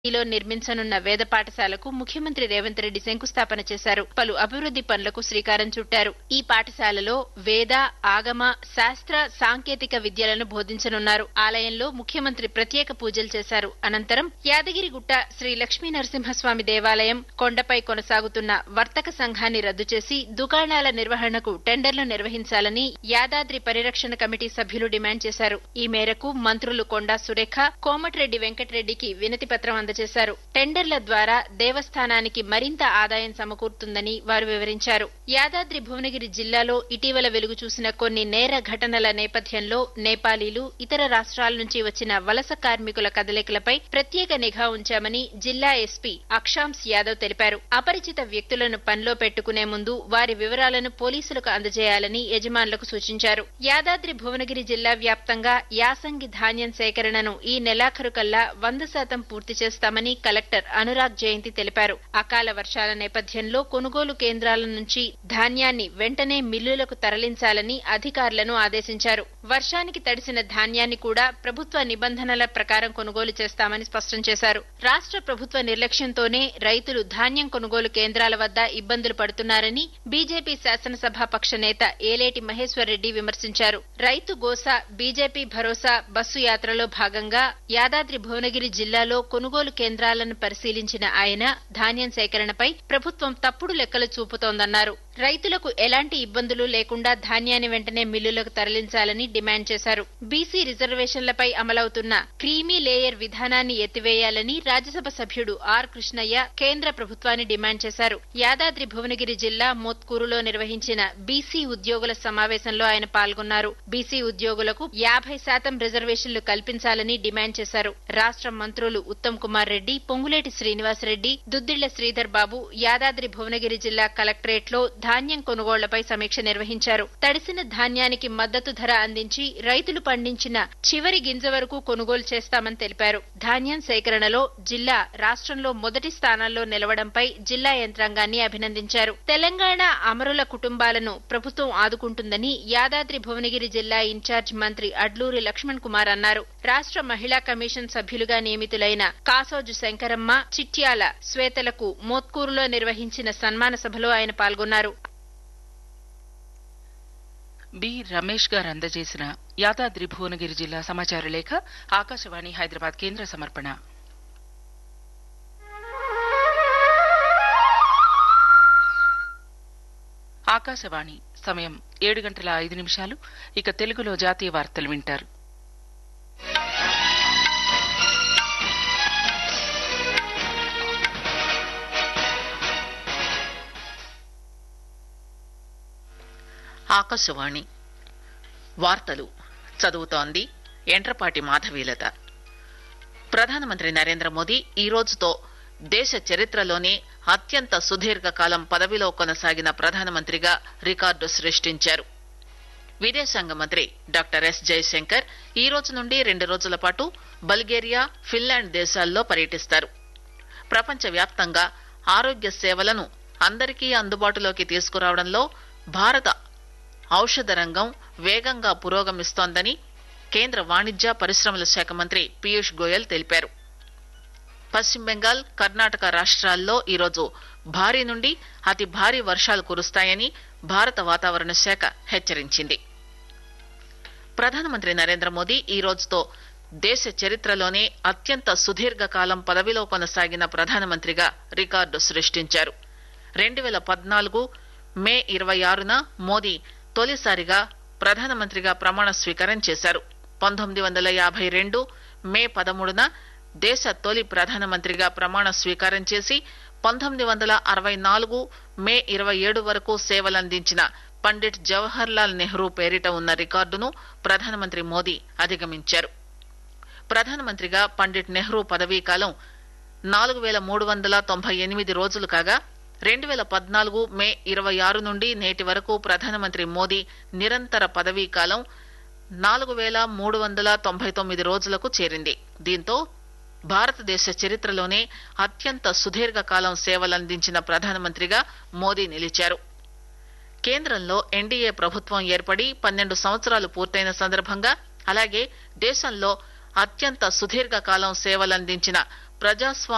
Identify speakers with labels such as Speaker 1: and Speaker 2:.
Speaker 1: లో నిర్మించనున్న వేద పాఠశాలకు ముఖ్యమంత్రి రేవంత్ రెడ్డి శంకుస్థాపన చేశారు పలు అభివృద్ది పనులకు శ్రీకారం చుట్టారు ఈ పాఠశాలలో వేద ఆగమ శాస్త్ర సాంకేతిక విద్యలను బోధించనున్నారు ఆలయంలో ముఖ్యమంత్రి ప్రత్యేక పూజలు చేశారు అనంతరం యాదగిరిగుట్ట శ్రీ లక్ష్మీ నరసింహస్వామి దేవాలయం కొండపై కొనసాగుతున్న వర్తక సంఘాన్ని రద్దు చేసి దుకాణాల నిర్వహణకు టెండర్లు నిర్వహించాలని యాదాద్రి పరిరక్షణ కమిటీ సభ్యులు డిమాండ్ చేశారు ఈ మేరకు మంత్రులు కొండా సురేఖ కోమటిరెడ్డి వెంకటరెడ్డికి వినతి పత్రం అందజేశారు టెండర్ల ద్వారా దేవస్థానానికి మరింత ఆదాయం సమకూరుతుందని వారు వివరించారు యాదాద్రి భువనగిరి జిల్లాలో ఇటీవల వెలుగు చూసిన కొన్ని నేర ఘటనల నేపథ్యంలో నేపాలీలు ఇతర రాష్ట్రాల నుంచి వచ్చిన వలస కార్మికుల కదలికలపై ప్రత్యేక నిఘా ఉంచామని జిల్లా ఎస్పీ అక్షాంశ్ యాదవ్ తెలిపారు అపరిచిత వ్యక్తులను పనిలో పెట్టుకునే ముందు వారి వివరాలను పోలీసులకు అందజేయాలని యజమానులకు సూచించారు యాదాద్రి భువనగిరి జిల్లా వ్యాప్తంగా యాసంగి ధాన్యం సేకరణను ఈ నెలాఖరు కల్లా వంద శాతం పూర్తి చేస్తామని కలెక్టర్ అనురాగ్ జయంతి తెలిపారు అకాల వర్షాల నేపథ్యంలో కొనుగోలు కేంద్రాల నుంచి ధాన్యాన్ని వెంటనే మిల్లులకు తరలించాలని అధికారులను ఆదేశించారు వర్షానికి తడిసిన ధాన్యాన్ని కూడా ప్రభుత్వ నిబంధనల ప్రకారం కొనుగోలు చేస్తామని స్పష్టం చేశారు రాష్ట్ర ప్రభుత్వ నిర్లక్ష్యంతోనే రైతులు ధాన్యం కొనుగోలు కేంద్రాల వద్ద ఇబ్బందులు పడుతున్నారని బీజేపీ శాసనసభాపక్ష నేత ఏలేటి మహేశ్వర్ రెడ్డి విమర్శించారు రైతు గోసా బీజేపీ భరోసా బస్సు యాత్రలో భాగంగా యాదాద్రి భువనగిరి జిల్లాలో కొనుగోలు కేంద్రాలను పరిశీలించిన ఆయన ధాన్యం సేకరణపై ప్రభుత్వం తప్పుడు లెక్కలు చూపుతోందన్నారు రైతులకు ఎలాంటి ఇబ్బందులు లేకుండా ధాన్యాన్ని వెంటనే మిల్లులకు తరలించాలని డిమాండ్ చేశారు బీసీ రిజర్వేషన్లపై అమలవుతున్న క్రీమీ లేయర్ విధానాన్ని ఎత్తివేయాలని రాజ్యసభ సభ్యుడు ఆర్ కృష్ణయ్య కేంద్ర ప్రభుత్వాన్ని డిమాండ్ చేశారు యాదాద్రి భువనగిరి జిల్లా మోత్కూరులో నిర్వహించిన బీసీ ఉద్యోగుల సమావేశంలో ఆయన పాల్గొన్నారు బీసీ ఉద్యోగులకు యాభై శాతం రిజర్వేషన్లు కల్పించాలని డిమాండ్ చేశారు రాష్ట్ర మంత్రులు ఉత్తమ్ కుమార్ రెడ్డి పొంగులేటి శ్రీనివాసరెడ్డి దుద్దిళ్ల శ్రీధర్ బాబు యాదాద్రి భువనగిరి జిల్లా కలెక్టరేట్ లో ధాన్యం కొనుగోళ్లపై సమీక్ష నిర్వహించారు తడిసిన ధాన్యానికి మద్దతు ధర అందించి రైతులు పండించిన చివరి గింజ వరకు కొనుగోలు చేస్తామని తెలిపారు ధాన్యం సేకరణలో జిల్లా రాష్ట్రంలో మొదటి స్థానాల్లో నిలవడంపై జిల్లా యంత్రాంగాన్ని అభినందించారు తెలంగాణ అమరుల కుటుంబాలను ప్రభుత్వం ఆదుకుంటుందని యాదాద్రి భువనగిరి జిల్లా ఇన్ఛార్జ్ మంత్రి అడ్లూరి లక్ష్మణ్ కుమార్ అన్నారు రాష్ట్ర మహిళా కమిషన్ సభ్యులుగా నియమితులైన కాసోజు శంకరమ్మ చిట్యాల శ్వేతలకు మోత్కూరులో నిర్వహించిన సన్మాన సభలో ఆయన పాల్గొన్నారు
Speaker 2: బి రమేష్ గారు అందజేసిన యాదాద్రి భువనగిరి జిల్లా సమాచార లేఖ ఆకాశవాణి హైదరాబాద్ కేంద్ర సమర్పణ ఆకాశవాణి సమయం ఏడు గంటల ఐదు నిమిషాలు ఇక తెలుగులో జాతీయ వార్తలు వింటారు
Speaker 3: ఆకాశవాణి వార్తలు చదువుతోంది ఎంట్రపాటి మాధవీలత ప్రధానమంత్రి నరేంద్ర మోదీ ఈ రోజుతో దేశ చరిత్రలోనే అత్యంత సుదీర్ఘకాలం పదవిలో కొనసాగిన ప్రధానమంత్రిగా రికార్డు సృష్టించారు విదేశాంగ మంత్రి డాక్టర్ ఎస్ జయశంకర్ ఈ రోజు నుండి రెండు రోజుల పాటు బల్గేరియా ఫిన్లాండ్ దేశాల్లో పర్యటిస్తారు ప్రపంచవ్యాప్తంగా ఆరోగ్య సేవలను అందరికీ అందుబాటులోకి తీసుకురావడంలో భారత ఔషధ రంగం వేగంగా పురోగమిస్తోందని కేంద్ర వాణిజ్య పరిశ్రమల శాఖ మంత్రి పీయూష్ గోయల్ తెలిపారు పశ్చిమ బెంగాల్ కర్ణాటక రాష్ట్రాల్లో ఈరోజు భారీ నుండి అతి భారీ వర్షాలు కురుస్తాయని భారత వాతావరణ శాఖ హెచ్చరించింది ప్రధానమంత్రి నరేంద్ర మోదీ ఈ రోజుతో దేశ చరిత్రలోనే అత్యంత సుదీర్ఘకాలం పదవిలో కొనసాగిన ప్రధానమంత్రిగా రికార్డు సృష్టించారు రెండు వేల పద్నాలుగు మే ఇరవై ఆరున మోదీ తొలిసారిగా ప్రధానమంత్రిగా ప్రమాణ స్వీకారం చేశారు పంతొమ్మిది వందల యాభై రెండు మే పదమూడున దేశ తొలి ప్రధానమంత్రిగా ప్రమాణ స్వీకారం చేసి పంతొమ్మిది వందల అరవై నాలుగు మే ఇరవై ఏడు వరకు సేవలందించిన పండిట్ జవహర్ లాల్ నెహ్రూ పేరిట ఉన్న రికార్డును ప్రధానమంత్రి మోదీ అధిగమించారు ప్రధానమంత్రిగా పండిట్ నెహ్రూ పదవీ కాలం నాలుగు వేల మూడు వందల తొంభై ఎనిమిది రోజులు కాగా రెండు వేల పద్నాలుగు మే ఇరవై ఆరు నుండి నేటి వరకు ప్రధానమంత్రి మోదీ నిరంతర పదవీ కాలం నాలుగు వేల మూడు వందల తొంభై తొమ్మిది రోజులకు చేరింది దీంతో భారతదేశ చరిత్రలోనే అత్యంత సుదీర్ఘకాలం సేవలందించిన ప్రధానమంత్రిగా మోదీ నిలిచారు కేంద్రంలో ఎన్డీఏ ప్రభుత్వం ఏర్పడి పన్నెండు సంవత్సరాలు పూర్తయిన సందర్భంగా అలాగే దేశంలో అత్యంత సుదీర్ఘకాలం సేవలందించిన ప్రజాస్వామ్య